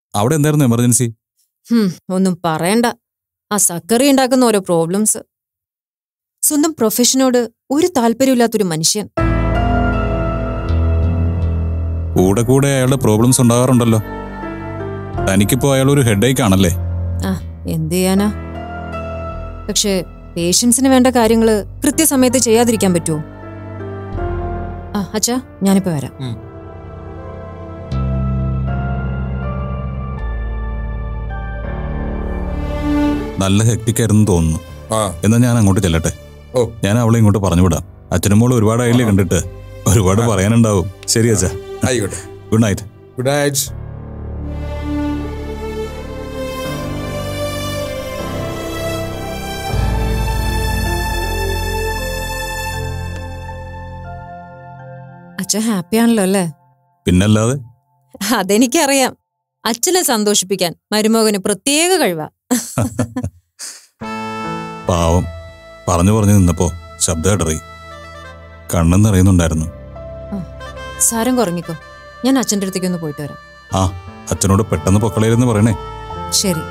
അവിടെ എന്തായിരുന്നു എമർജൻസി ഹും, ഒന്നും പറയണ്ട ആ സക്കറി ഉണ്ടാക്കുന്ന ഓരോ പ്രോബ്ലംസ് സ്വന്തം പ്രൊഫഷനോട് ഒരു താല്പര്യമില്ലാത്തൊരു മനുഷ്യൻ കൂടെ കൂടെ അയാളുടെ പ്രോബ്ലംസ് ഉണ്ടാകാറുണ്ടല്ലോ തനിക്കിപ്പോ അയാൾ ഒരു ഹെഡേക്ക് ആണല്ലേ ആ എന്ത് ചെയ്യാനാ പക്ഷേ പേഷ്യൻസിന് വേണ്ട കാര്യങ്ങള് കൃത്യസമയത്ത് ചെയ്യാതിരിക്കാൻ പറ്റുമോ ആ അച്ഛാ ഞാനിപ്പോ വരാം നല്ല ഹെക്ടിക്കായിരുന്നു തോന്നുന്നു ആ എന്നാ ഞാൻ അങ്ങോട്ട് ചെല്ലട്ടെ ഓ ഞാൻ അവളെ ഇങ്ങോട്ട് പറഞ്ഞു വിടാം അച്ഛനും മോളും ഒരുപാടായില്ലേ കണ്ടിട്ട് ഒരുപാട് പറയാനുണ്ടാവും ശരി അച്ഛാ ആയിക്കോട്ടെ ഗുഡ് നൈറ്റ് ഗുഡ് നൈറ്റ് അച്ഛൻ ഹാപ്പി ആണല്ലോ അല്ലേ പിന്നല്ലാതെ അതെനിക്കറിയാം അച്ഛനെ സന്തോഷിപ്പിക്കാൻ മരുമകന് പ്രത്യേക കഴിവാ പാവം പറഞ്ഞു പറഞ്ഞു നിന്നപ്പോ ശബ്ദം ഇടറി കണ്ണെന്ന് അറിയുന്നുണ്ടായിരുന്നു സാരം കുറങ്ങിക്കോ ഞാൻ അച്ഛൻ്റെ അടുത്തേക്ക് ഒന്ന് പോയിട്ട് വരാം ആ അച്ഛനോട് പെട്ടെന്ന് പൊക്കളയിലെന്ന് പറയണേ ശരി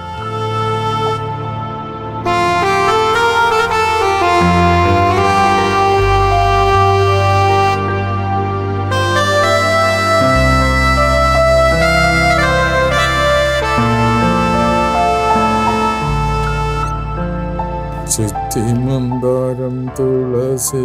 ചിത്തിമന്ദാരം തുളസി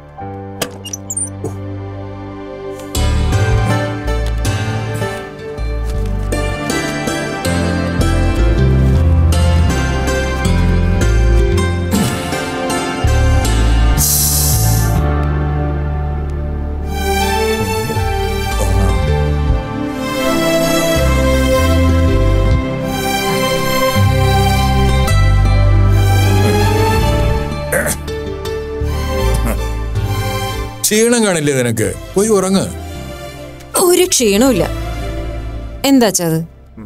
ക്ഷീണം കാണില്ലേ നിനക്ക് പോയി ഉറങ്ങ് ഒരു ക്ഷീണമില്ല എന്താ അത്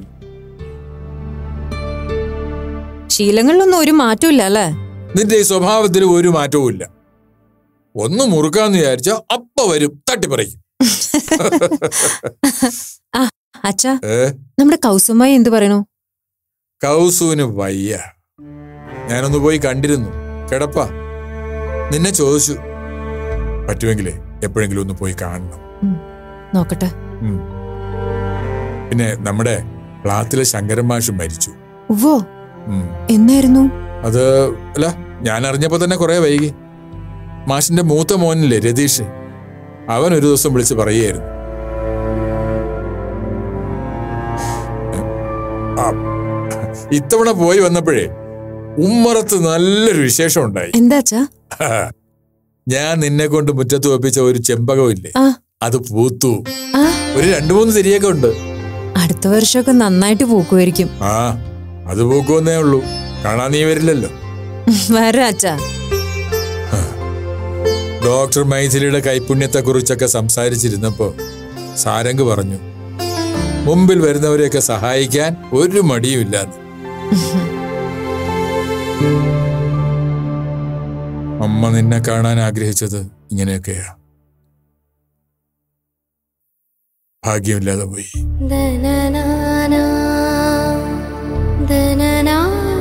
ശീലങ്ങളിലൊന്നും ഒരു മാറ്റമില്ല അല്ലേ നിന്റെ ഈ സ്വഭാവത്തിൽ ഒരു മാറ്റവും ഇല്ല ഒന്ന് മുറുക്കാന്ന് വിചാരിച്ച അപ്പ വരും തട്ടിപ്പറിക്കും ആ അച്ഛാ ഏ നമ്മുടെ കൗസുമായി എന്ത് പറയണു കൗസുവിന് വയ്യ ഞാനൊന്ന് പോയി കണ്ടിരുന്നു കിടപ്പ നിന്നെ ചോദിച്ചു പറ്റുമെങ്കിലേ എപ്പോഴെങ്കിലും ഒന്ന് പോയി കാണണം നോക്കട്ടെ ഉം. പിന്നെ നമ്മുടെ പ്ലാത്തിലെ ശങ്കരൻ മാഷ് മരിച്ചു ഉവ്വോ ഉം. എന്നായിരുന്നു അത് അല്ല ഞാൻ അറിഞ്ഞപ്പോ തന്നെ കുറെ വൈകി മാഷിന്റെ മൂത്ത മോനില്ലേ രതീഷ് അവൻ ഒരു ദിവസം വിളിച്ച് പറയുകയായിരുന്നു ആ, ഇത്തവണ പോയി വന്നപ്പോഴേ ഉമ്മറത്ത് നല്ലൊരു വിശേഷം ഉണ്ടായി എന്താ അച്ഛാ ഞാൻ നിന്നെ കൊണ്ട് മുറ്റത്ത് വെപ്പിച്ച ഒരു ചെമ്പകം ഇല്ലേ ആ അത് പൂത്തു ആ ഒരു രണ്ടു മൂന്ന് തിരിയൊക്കെ ഉണ്ട് അടുത്ത വർഷമൊക്കെ നന്നായിട്ട് പൂക്കുമായിരിക്കും ആ അത് പൂക്കുമെന്നേ ഉള്ളൂ കാണാൻ നീ വരില്ലല്ലോ വരാ അച്ഛാ ഡോക്ടർ മൈഥിലിയുടെ കൈപുണ്യത്തെ കുറിച്ചൊക്കെ സംസാരിച്ചിരുന്നപ്പോ സാരംഗ് പറഞ്ഞു മുമ്പിൽ വരുന്നവരെയൊക്കെ സഹായിക്കാൻ ഒരു മടിയുമില്ലാന്ന് അമ്മ നിന്നെ കാണാൻ ആഗ്രഹിച്ചത് ഇങ്ങനെയൊക്കെയാ ഭാഗ്യമില്ലാതെ പോയി ദനനാനാ, ദനനാനാ,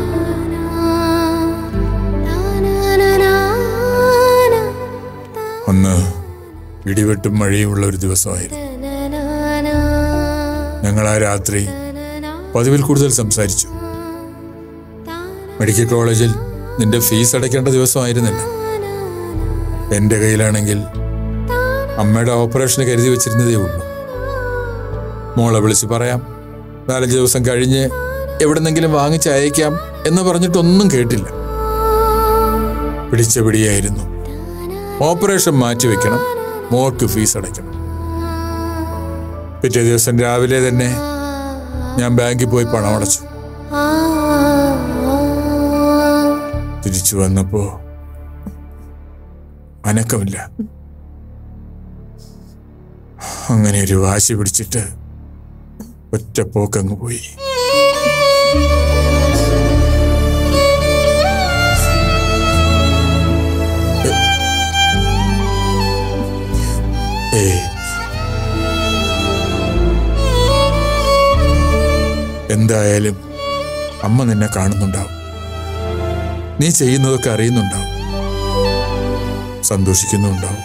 ദനനാനാനാ, അന്ന് ഇടിവെട്ടും മഴയുമുള്ള ഒരു ദിവസമായിരുന്നു ദനനാനാ, ഞങ്ങൾ ആ രാത്രി ദനനാ, പതിവിൽ കൂടുതൽ സംസാരിച്ചു മെഡിക്കൽ കോളേജിൽ നിന്റെ ഫീസ് അടയ്ക്കേണ്ട ദിവസമായിരുന്നില്ല എന്റെ കയ്യിലാണെങ്കിൽ അമ്മയുടെ ഓപ്പറേഷന് കരുതി വെച്ചിരുന്നതേ ഉള്ളൂ മോളെ വിളിച്ച് പറയാം നാലഞ്ച് ദിവസം കഴിഞ്ഞ് എവിടെന്നെങ്കിലും വാങ്ങിച്ച് അയക്കാം എന്ന് പറഞ്ഞിട്ടൊന്നും കേട്ടില്ല പിടിച്ച പിടിയായിരുന്നു ഓപ്പറേഷൻ മാറ്റിവെക്കണം മോൾക്ക് ഫീസ് അടയ്ക്കണം പിറ്റേ ദിവസം രാവിലെ തന്നെ ഞാൻ ബാങ്കിൽ പോയി പണം അടച്ചു ആ, തിരിച്ചു വന്നപ്പോ അനക്കമില്ല അങ്ങനെ ഒരു വാശി പിടിച്ചിട്ട് ഒറ്റ പോക്കങ്ങ് പോയി ഏ എന്തായാലും അമ്മ നിന്നെ കാണുന്നുണ്ടാവും നീ ചെയ്യുന്നതൊക്കെ അറിയുന്നുണ്ടാവും സന്തോഷിക്കുന്നുണ്ടാവും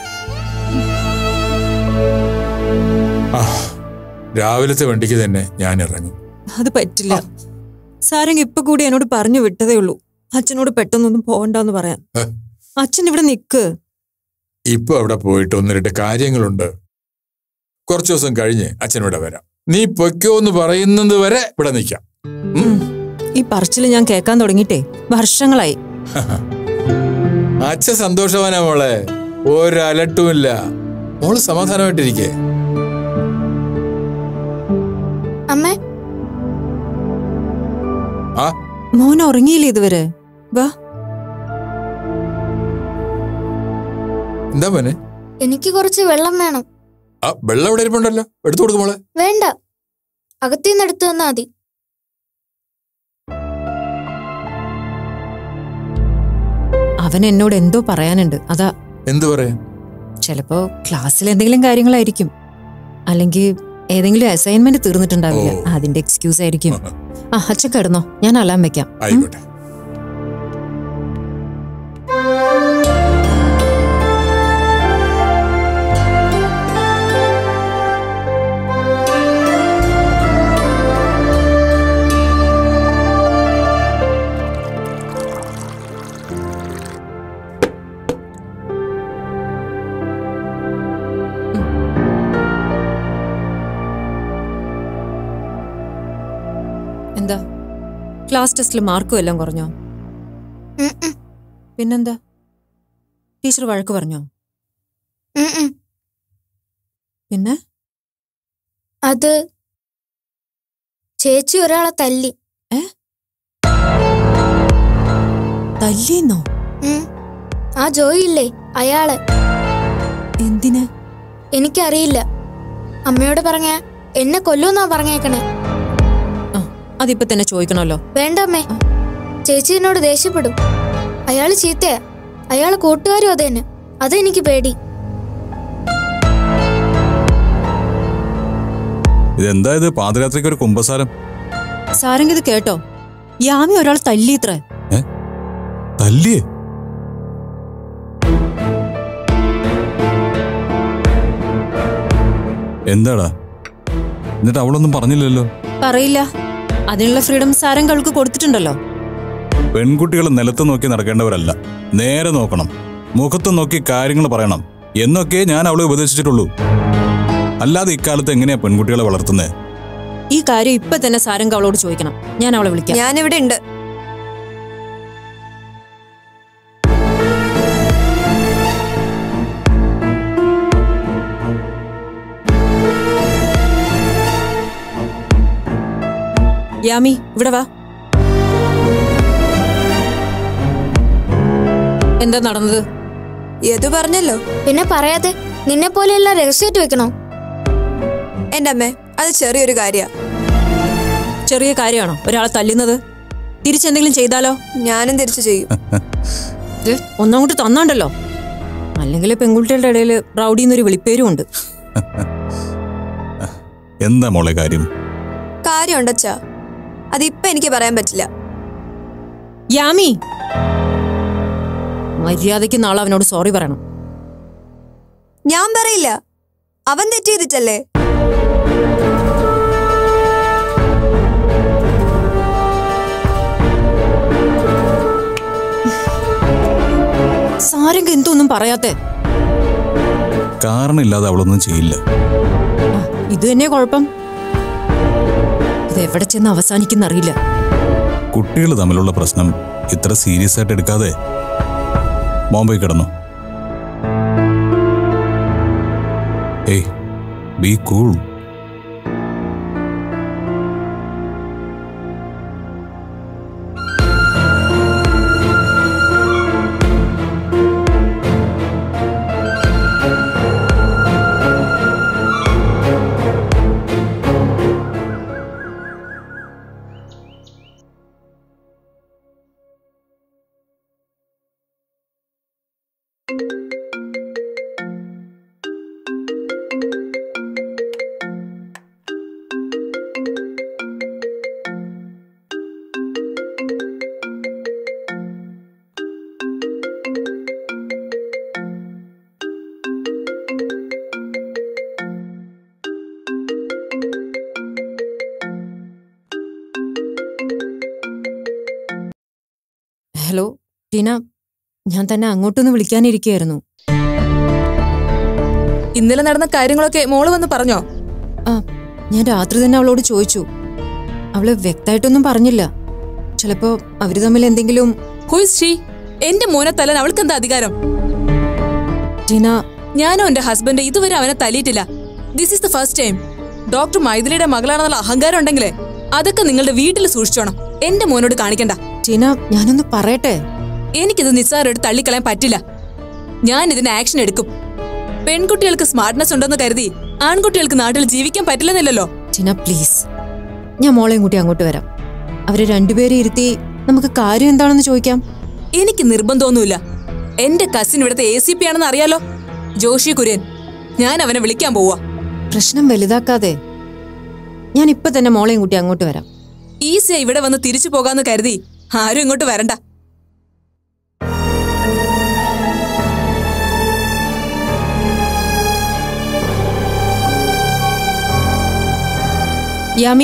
ആ രാവിലത്തെ വണ്ടിക്ക് തന്നെ ഞാൻ ഇറങ്ങും അത് പറ്റില്ല സാരംഗ് ഇപ്പൊ കൂടി എന്നോട് പറഞ്ഞു വിട്ടതേ ഉള്ളൂ അച്ഛനോട് പെട്ടെന്നൊന്നും പോകണ്ടെന്ന് പറയാൻ ഹ. അച്ഛൻ ഇവിടെ നിക്ക് ഇപ്പൊ അവിടെ പോയിട്ട് ഒന്ന് രണ്ട് കാര്യങ്ങളുണ്ട് കുറച്ചു ദിവസം കഴിഞ്ഞ് അച്ഛൻ ഇവിടെ വരാം നീ പൊയ്ക്കോ എന്ന് പറയുന്നത് വരെ ഇവിടെ നിൽക്കാം ഉം. ഈ പറച്ചില് ഞാൻ കേൾക്കാൻ തുടങ്ങിയിട്ടേ വർഷങ്ങളായി അച്ഛൻ സന്തോഷവാനാ മോളെ ഒരലട്ടുമില്ല മോള് സമാധാനമായിട്ടിരിക്കേ അമ്മേ ആ മോൻ ഉറങ്ങിയില്ലേ ഇതുവരെ വാ എന്താ മോനെ എനിക്ക് കുറച്ച് വെള്ളം വേണം ആ വെള്ളം ഇവിടെ ഇരിപ്പുണ്ടല്ലോ എടുത്തു കൊടുക്കും മോളെ വേണ്ട അകത്തുനിന്ന് എടുത്തു തന്നാ മതി അവൻ എന്നോട് എന്തോ പറയാനുണ്ട് അതാ എന്തു പറയാൻ ചിലപ്പോ ക്ലാസ്സിൽ എന്തെങ്കിലും കാര്യങ്ങളായിരിക്കും അല്ലെങ്കിൽ ഏതെങ്കിലും അസൈൻമെന്റ് തീർന്നിട്ടുണ്ടാവില്ല ഓ. അതിന്റെ എക്സ്ക്യൂസ് ആയിരിക്കും ആ അച്ഛൻ കിടന്നോ ഞാൻ അലാം വെക്കാം ഉം. ആയിക്കോട്ടെ എന്താ ക്ലാസ് ടെസ്റ്റിൽ മാർക്കും എല്ലാം കുറഞ്ഞോ ഉം ഉം, പിന്നെന്താ ടീച്ചർ വഴക്ക് പറഞ്ഞോ ഉം ഉം. പിന്നെ അത് ചേച്ചി ഒരാളെ തല്ലി തല്ലിന്നോ ഉം. ആ ജോയി ഇല്ലേ അയാള് എന്തിന് എനിക്കറിയില്ല അമ്മയോട് പറഞ്ഞ എന്നെ കൊല്ലുമെന്നാ പറഞ്ഞേക്കണേ ആ അതിപ്പോ തന്നെ ചോദിക്കണമല്ലോ വേണ്ട അമ്മേ ചേച്ചി എന്നോട് ദേഷ്യപ്പെടും അയാള് ചീത്തയാ അയാള് കൂട്ടുകാരും അതേന് അതെനിക്ക് പേടി ഇതെന്താ ഇത് പാതിരാത്രിക്ക് ഒരു കുമ്പസാരം സാരംഗ് ഇത് കേട്ടോ യാമി ഒരാൾ തല്ലി ഇത്ര തല്ലിയേ എന്താടാ എന്നിട്ട് അവളൊന്നും പറഞ്ഞില്ലല്ലോ പറയില്ല അതിനുള്ള ഫ്രീഡം സാരംഗ് അവൾക്ക് കൊടുത്തിട്ടുണ്ടല്ലോ പെൺകുട്ടികൾ നിലത്ത് നോക്കി നടക്കേണ്ടവരല്ല നേരെ നോക്കണം മുഖത്ത് നോക്കി കാര്യങ്ങൾ പറയണം എന്നൊക്കെ ഞാൻ അവളെ ഉപദേശിച്ചിട്ടുള്ളൂ അല്ലാതെ ഇക്കാലത്ത് എങ്ങനെയാ പെൺകുട്ടികളെ വളർത്തുന്നത് ഈ കാര്യം ഇപ്പൊ തന്നെ സാരംഗ് അവളോട് ചോദിക്കണം ഞാൻ അവളെ വിളിക്കാം ഞാനിവിടെ ഉണ്ട് യാമി ഇവിടെ വാ എന്താ നടന്നത് യദു പറഞ്ഞല്ലോ പിന്നെ പറയാതെ നിന്നെ പോലെയെല്ലാം രഹസ്യമായിട്ട് വെക്കണോ എന്റെ അമ്മേ അത് ചെറിയൊരു കാര്യ ചെറിയ കാര്യമാണോ ഒരാളെ തല്ലുന്നത് തിരിച്ചെന്തെങ്കിലും ചെയ്താലോ ഞാനും തിരിച്ചു ചെയ്യും ഇത് ഒന്നങ്ങോട്ട് തന്നാണ്ടല്ലോ അല്ലെങ്കിൽ പെൺകുട്ടികളുടെ ഇടയിൽ റൗഡി എന്നൊരു വിളിപ്പേരും ഉണ്ട് എന്താ മോളെ കാര്യം കാര്യമുണ്ടച്ചാ അതിപ്പോ എനിക്ക് പറയാൻ പറ്റില്ല യാമി മര്യാദയ്ക്ക് നാളെ അവനോട് സോറി പറയണം ഞാൻ പറയില്ല അവൻ തെറ്റ് ചെയ്തിട്ടല്ലേ സാരംഗ് എന്തൊന്നും പറയാത്തെ കാരണമില്ലാതെ അവളൊന്നും ചെയ്യില്ല ആ, ഇത് തന്നെ കുഴപ്പം ഇത് എവിടെ ചെന്ന് അവസാനിക്കുന്ന അറിയില്ല കുട്ടികൾ തമ്മിലുള്ള പ്രശ്നം ഇത്ര സീരിയസ് ആയിട്ട് എടുക്കാതെ മോൻ പോയി കിടന്നു ഏയ് ബി കൂൾ ഹലോ ടീന ഞാൻ തന്നെ അങ്ങോട്ടൊന്ന് വിളിക്കാനിരിക്കുകയായിരുന്നു ഇന്നലെ നടന്ന കാര്യങ്ങളൊക്കെ മോള് വന്ന് പറഞ്ഞോ ആ ഞാൻ രാത്രി തന്നെ അവളോട് ചോദിച്ചു അവള് വ്യക്തമായിട്ടൊന്നും പറഞ്ഞില്ല ചിലപ്പോ അവര് തമ്മിൽ എന്തെങ്കിലും ഹുയിസ് ഷീ എന്റെ മോനെ തല്ലാൻ അവൾക്ക് എന്താ അധികാരം ടീന ഞാനോ എന്റെ ഹസ്ബൻഡ് ഇതുവരെ അവനെ തല്ലിയിട്ടില്ല this is the first time doctor മൈഥിലിയുടെ മകളാണെന്നുള്ള അഹങ്കാരം ഉണ്ടെങ്കിലേ അതൊക്കെ നിങ്ങളുടെ വീട്ടിൽ സൂക്ഷിച്ചോണം എന്റെ മോനോട് കാണിക്കണ്ട ടീന ഞാനൊന്ന് പറയട്ടെ എനിക്കിത് നിസ്സാരമായിട്ട് തള്ളിക്കളയാൻ പറ്റില്ല ഞാൻ ഇതിന് ആക്ഷൻ എടുക്കും പെൺകുട്ടികൾക്ക് സ്മാർട്ട്നെസ് ഉണ്ടെന്ന് കരുതി ആൺകുട്ടികൾക്ക് നാട്ടിൽ ജീവിക്കാൻ പറ്റില്ലെന്നില്ലല്ലോ ടീന പ്ലീസ് ഞാൻ മോളെയും കൂട്ടി അങ്ങോട്ട് വരാം അവരെ രണ്ടുപേരെ ഇരുത്തി നമുക്ക് കാര്യം എന്താണെന്ന് ചോദിക്കാം എനിക്ക് നിർബന്ധമൊന്നുമില്ല എന്റെ കസിൻ ഇവിടുത്തെ എ സി പി ആണെന്ന് അറിയാലോ ജോഷി കുര്യൻ ഞാൻ അവനെ വിളിക്കാൻ പോവാ പ്രശ്നം വലുതാക്കാതെ ഞാൻ ഇപ്പൊ തന്നെ മോളെയും കൂട്ടി അങ്ങോട്ട് വരാം ഈസിയാ ഇവിടെ വന്ന് തിരിച്ചു പോകാന്ന് കരുതി ആരും ഇങ്ങോട്ട് വരണ്ട യാമി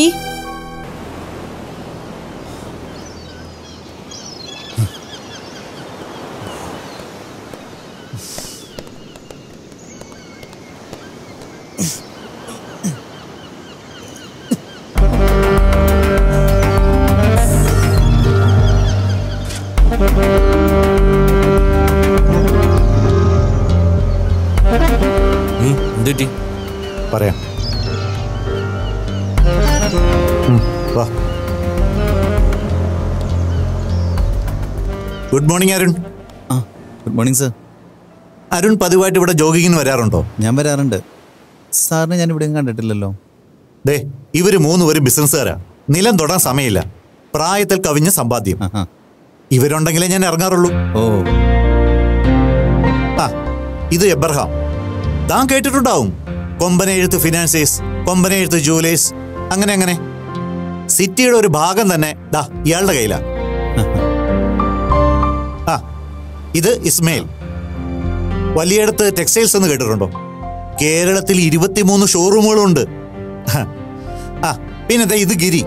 എന്തുറ്റി പറയാം ഉം, വാ ഗുഡ് മോർണിംഗ് അരുൺ ആ ഗുഡ് മോർണിംഗ് സർ അരുൺ പതിവായിട്ട് ഇവിടെ ജോഗിങ്ങിന് വരാറുണ്ടോ ഞാൻ വരാറുണ്ട് സാറിനെ ഞാൻ ഇവിടെയും കണ്ടിട്ടില്ലല്ലോ ദേ ഇവര് മൂന്നുപേരും ബിസിനസ്സുകാരാ നിലം തൊടാൻ സമയമില്ല പ്രായത്തിൽ കവിഞ്ഞ സമ്പാദ്യം ആഹാ. ഇവരുണ്ടെങ്കിലേ ഞാൻ ഇറങ്ങാറുള്ളൂ ഓ ആ ഇത് എബ്രഹാം താൻ കേട്ടിട്ടുണ്ടാവും കൊമ്പനെഴുത്ത് ഫിനാൻസേഴ്സ് കൊമ്പനെഴുത്ത് ജൂലേഴ്സ് അങ്ങനെ അങ്ങനെ സിറ്റിയുടെ ഒരു ഭാഗം തന്നെ ദാ ഇയാളുടെ കയ്യിലാ ആ ഇത് ഇസ്മയിൽ വലിയടത്ത് ടെക്സ്റ്റൈൽസ് എന്ന് കേട്ടിട്ടുണ്ടോ കേരളത്തിൽ ഇരുപത്തിമൂന്ന് ഷോറൂമുകളുണ്ട് ആ പിന്നെ ദേ ഇത് ഗിരി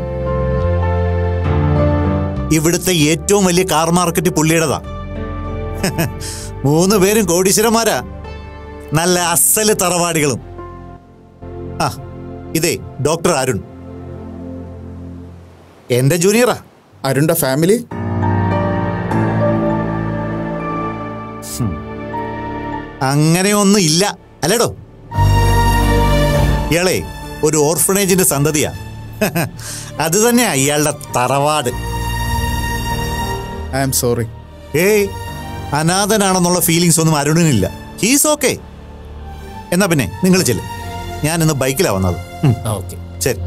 ഇവിടുത്തെ ഏറ്റവും വലിയ കാർ മാർക്കറ്റ് പുള്ളിയുടേതാ മൂന്ന് പേരും കോടീശ്വരന്മാരാ നല്ല അസല് തറവാടികളും ആ ഇതേ ഡോക്ടർ അരുൺ എന്റെ ജൂനിയറാ അരുണ്ട ഫാമിലി അങ്ങനെയൊന്നും ഇല്ല അല്ലേടോ ഇയാളെ ഒരു ഓർഫണേജിന്റെ സന്തതിയാ അത് തന്നെയാ ഇയാളുടെ തറവാട് ഐ ആം സോറി ഏയ് അനാഥനാണെന്നുള്ള ഫീലിങ്സ് ഒന്നും അരുണിനില്ല ഹീസ് ഓക്കെ എന്നാ പിന്നെ നിങ്ങൾ ചെല്ല് ഞാൻ ഇന്ന് ബൈക്കിലാ വന്നത് ഉം, ഓക്കെ ശരി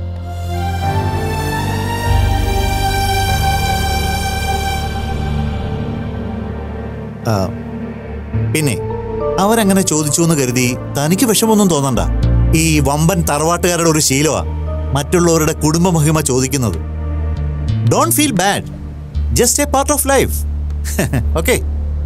ആ, പിന്നെ അവരങ്ങനെ ചോദിച്ചു എന്ന് കരുതി തനിക്ക് വിഷമൊന്നും തോന്നണ്ട ഈ വമ്പൻ തറവാട്ടുകാരുടെ ഒരു ശീലമാ മറ്റുള്ളവരുടെ കുടുംബ മഹിമ ചോദിക്കുന്നത് don't feel bad just a part of life okay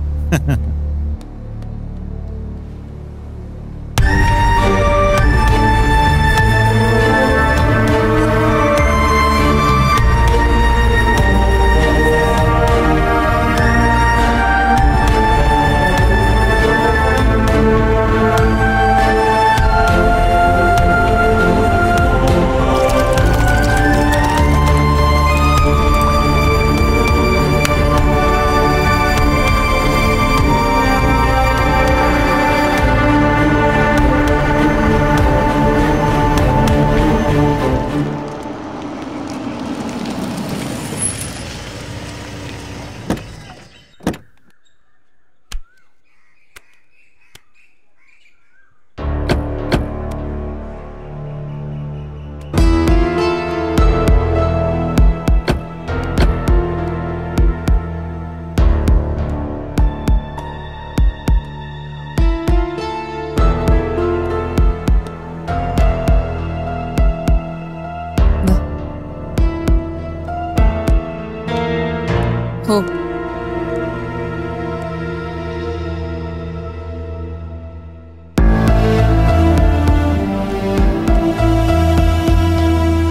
ഓ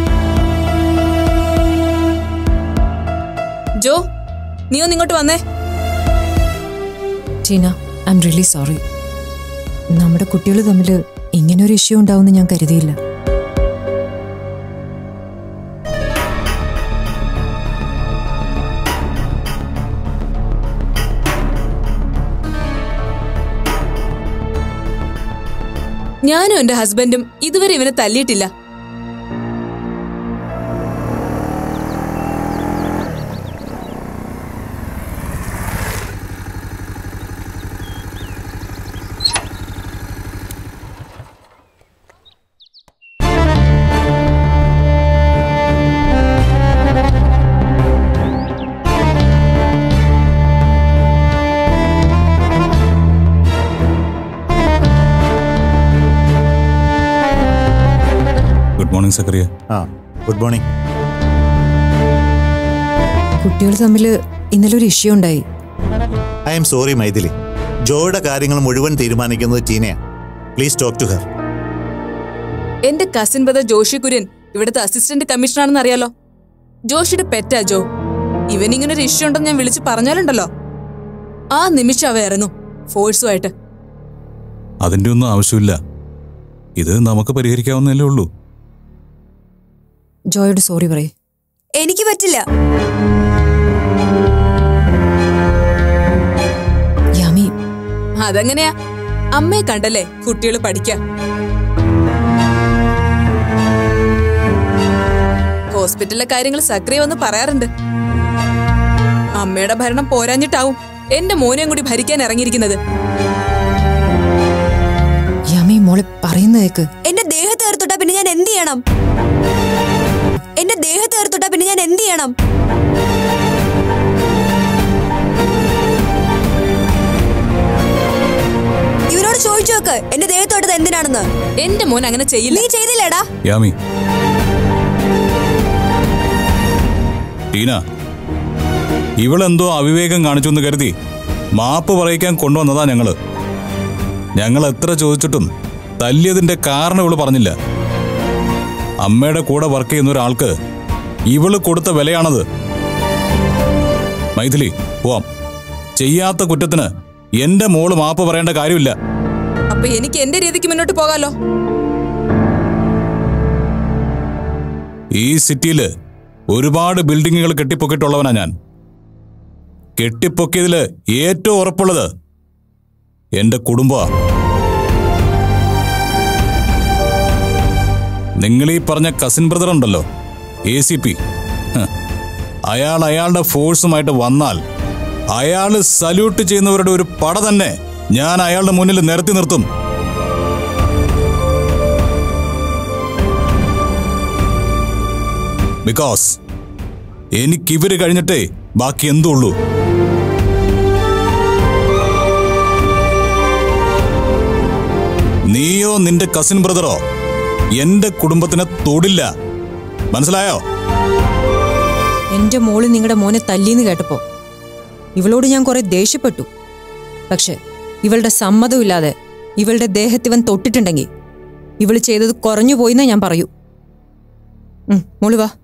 ജോ നീ ഒന്ന് ഇങ്ങോട്ട് വന്നേ Tina I'm really sorry നമ്മുടെ കുട്ടികൾ തമ്മിൽ ഇങ്ങനൊരു ഇഷ്യൂ ഉണ്ടാവുമെന്ന് ഞാൻ കരുതിയില്ല ഞാനും എന്റെ ഹസ്ബൻഡും ഇതുവരെ ഇവനെ തല്ലിയിട്ടില്ല ഗുഡ് മോർണിംഗ് സക്കറിയ ആ ഗുഡ് മോർണിംഗ് കുട്ടികൾ തമ്മിൽ ഇന്നലെ ഒരു ഇഷ്യൂ ഉണ്ടായി ഐ എം സോറി മൈഥിലി ജോയുടെ കാര്യങ്ങൾ മുഴുവൻ തീരുമാനിക്കുന്നത് ടീനയാണ് പ്ലീസ് ടോക്ക് ടു ഹർ എന്റെ കസിൻ ബ്രദർ ജോഷി കുര്യൻ ഇവിടുത്തെ അസിസ്റ്റന്റ് കമ്മീഷണറാണെന്ന് അറിയാലോ ജോഷിയുടെ പെറ്റാ ജോ ഇവൻ ഇങ്ങനെ ഒരു ഇഷ്യൂ ഉണ്ടെന്ന് ഞാൻ വിളിച്ചു പറഞ്ഞാലുണ്ടല്ലോ ആ നിമിഷം അവ ഇറങ്ങും ഫോഴ്സുമായിട്ട് അതിൻ്റെ ഒന്നും ആവശ്യമില്ല ഇത് നമുക്ക് പരിഹരിക്കാവുന്നതല്ലേ ഉള്ളൂ ജോയോട് സോറി പറയേ എനിക്ക് പറ്റില്ല യാമി അതെങ്ങനെയാ അമ്മയെ കണ്ടല്ലേ കുട്ടികൾ പഠിക്കാം ഹോസ്പിറ്റലിലെ കാര്യങ്ങൾ സക്രിയ വന്ന് പറയാറുണ്ട് അമ്മയുടെ ഭരണം പോരാഞ്ഞിട്ടാവും എന്റെ മോനെയും കൂടി ഭരിക്കാൻ ഇറങ്ങിയിരിക്കുന്നത് യാമി മോളെ പറയുന്ന കേക്ക് എന്റെ ദേഹത്ത് കയറിത്തൊട്ടാ പിന്നെ ഞാൻ എന്ത് ചെയ്യണം എന്റെ ദേഹത്ത് കയറിത്തൊട്ടാ പിന്നെ ഞാൻ എന്ത് ചെയ്യണം ഇവരോട് ചോദിച്ചു നോക്ക് എന്റെ ദേഹത്ത് തൊട്ടത് എന്തിനാണെന്ന് എന്റെ മോൻ അങ്ങനെ ചെയ്യില്ല നീ ചെയ്തില്ലേടാ യാമി ടീന ഇവളെന്തോ അവിവേകം കാണിച്ചു എന്ന് കരുതി മാപ്പ് പറയിക്കാൻ കൊണ്ടുവന്നതാ ഞങ്ങള് ഞങ്ങൾ എത്ര ചോദിച്ചിട്ടും തല്ലിയതിന്റെ കാരണം ഇവള് പറഞ്ഞില്ല അമ്മയുടെ കൂടെ വർക്ക് ചെയ്യുന്ന ഒരാൾക്ക് ഇവള് കൊടുത്ത വിലയാണത് മൈഥിലി പോവാം ചെയ്യാത്ത കുറ്റത്തിന് എന്റെ മോള് മാപ്പ് പറയേണ്ട കാര്യമില്ല അപ്പൊ എനിക്ക് എന്റെ രീതിക്ക് മുന്നോട്ട് പോകാലോ ഈ സിറ്റിയില് ഒരുപാട് ബിൽഡിങ്ങുകൾ കെട്ടിപ്പൊക്കിയിട്ടുള്ളവനാ ഞാൻ കെട്ടിപ്പൊക്കിയതില് ഏറ്റവും ഉറപ്പുള്ളത് എന്റെ കുടുംബ നിങ്ങൾ ഈ പറഞ്ഞ കസിൻ ബ്രദർ ഉണ്ടല്ലോ എ സി പി അയാൾ അയാളുടെ ഫോഴ്സുമായിട്ട് വന്നാൽ അയാള് സല്യൂട്ട് ചെയ്യുന്നവരുടെ ഒരു പട തന്നെ ഞാൻ അയാളുടെ മുന്നിൽ നിരത്തി നിർത്തും ബിക്കോസ് എനിക്കിവര് കഴിഞ്ഞിട്ടേ ബാക്കി എന്തുള്ളൂ നീയോ നിന്റെ കസിൻ ബ്രദറോ എന്റെ കുടുംബത്തിനെ തൊടില്ല മനസ്സിലായോ എന്റെ മോള് നിങ്ങളുടെ മോനെ തല്ലിന്ന് കേട്ടപ്പോ ഇവളോട് ഞാൻ കുറെ ദേഷ്യപ്പെട്ടു പക്ഷെ ഇവളുടെ സമ്മതമില്ലാതെ ഇവളുടെ ദേഹത്ത് ഇവൻ തൊട്ടിട്ടുണ്ടെങ്കിൽ ഇവള് ചെയ്തത് കുറഞ്ഞു പോയിന്നേ ഞാൻ പറയൂ ഉം, മോള് വാ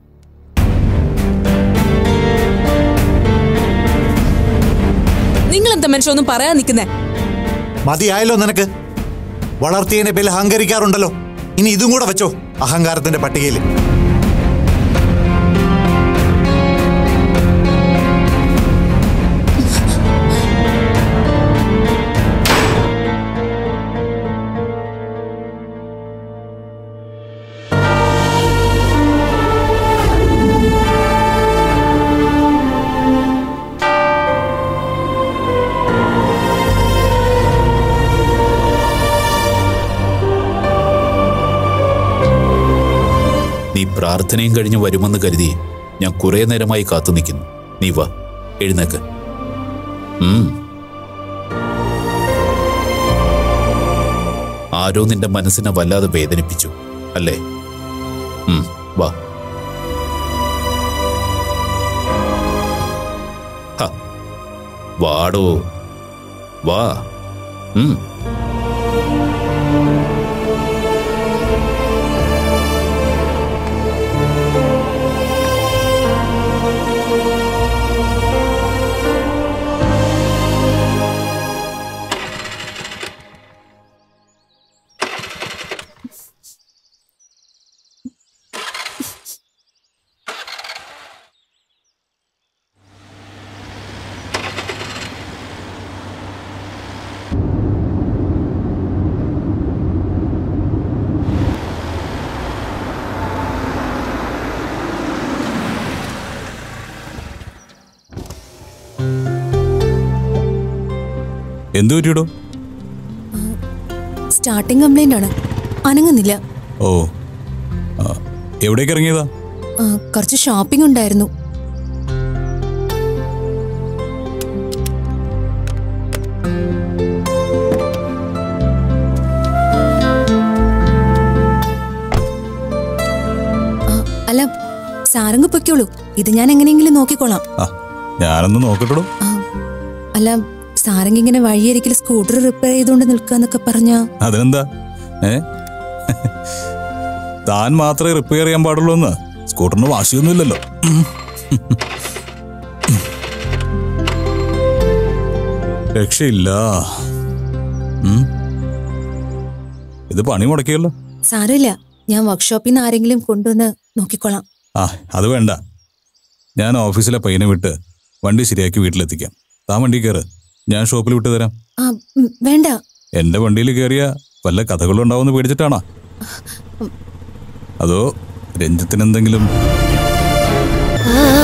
നിങ്ങൾ എന്താ മനുഷ്യ ഒന്നും പറയാൻ നിൽക്കുന്നേ മതിയായല്ലോ നിനക്ക് വളർത്തിയതിനെ പേരിൽ അഹങ്കരിക്കാറുണ്ടല്ലോ ഇനി ഇതും കൂടെ വെച്ചോ അഹങ്കാരത്തിന്റെ പട്ടികയിൽ നീ പ്രാർത്ഥനയും കഴിഞ്ഞ് വരുമെന്ന് കരുതി ഞാൻ കുറെ നേരമായി കാത്തു നിൽക്കുന്നു നീ വാ എഴുന്നേക്ക് ഉം. ആരോ നിന്റെ മനസ്സിനെ വല്ലാതെ വേദനിപ്പിച്ചു അല്ലേ ഉം, വാ ഹ, വാടോ വാ ഉം എന്തു പറ്റിയിടോ സ്റ്റാർട്ടിംഗ് കംപ്ലൈന്റ് ആണ് അനങ്ങുന്നില്ല ഓ ആ, എവിടേക്ക് ഇറങ്ങിയതാ ആ, കുറച്ച് ഷോപ്പിംഗ് ഉണ്ടായിരുന്നു ആ, അല്ല സാരംഗ് പൊയ്ക്കോളൂ ഇത് ഞാൻ എങ്ങനെയെങ്കിലും നോക്കിക്കോളാം ആ ഞാനൊന്ന് നോക്കട്ടോ ആ, അല്ല സാരംഗ് ഇങ്ങനെ വഴിയരികിൽ സ്കൂട്ടർ റിപ്പയർ ചെയ്തുകൊണ്ട് നിൽക്കാന്നൊക്കെ പറഞ്ഞാ അതിനെന്താ ഏ താൻ മാത്രമേ റിപ്പയർ ചെയ്യാൻ പാടുള്ളൂ എന്ന് സ്കൂട്ടറിന് വാശിയൊന്നുമില്ലല്ലോ ഉം. രക്ഷയില്ല ഉം. ഇത് പണി മുടക്കിയല്ലോ സാരമില്ല ഞാൻ വർക്ക്ഷോപ്പിൽ നിന്ന് ആരെങ്കിലും കൊണ്ടുവന്ന് നോക്കിക്കോളാം ആ അത് വേണ്ട ഞാൻ ഓഫീസിലെ പയ്യനെ വിട്ട് വണ്ടി ശരിയാക്കി വീട്ടിലെത്തിക്കാം താൻ വണ്ടി കയറ് ഞാൻ ഷോപ്പിൽ വിട്ടു തരാം ആ ഉം, വേണ്ട എന്റെ വണ്ടിയിൽ കയറിയ വല്ല കഥകളും ഉണ്ടാവുമെന്ന് പേടിച്ചിട്ടാണോ അതോ രഞ്ജിത്തിന് എന്തെങ്കിലും ആ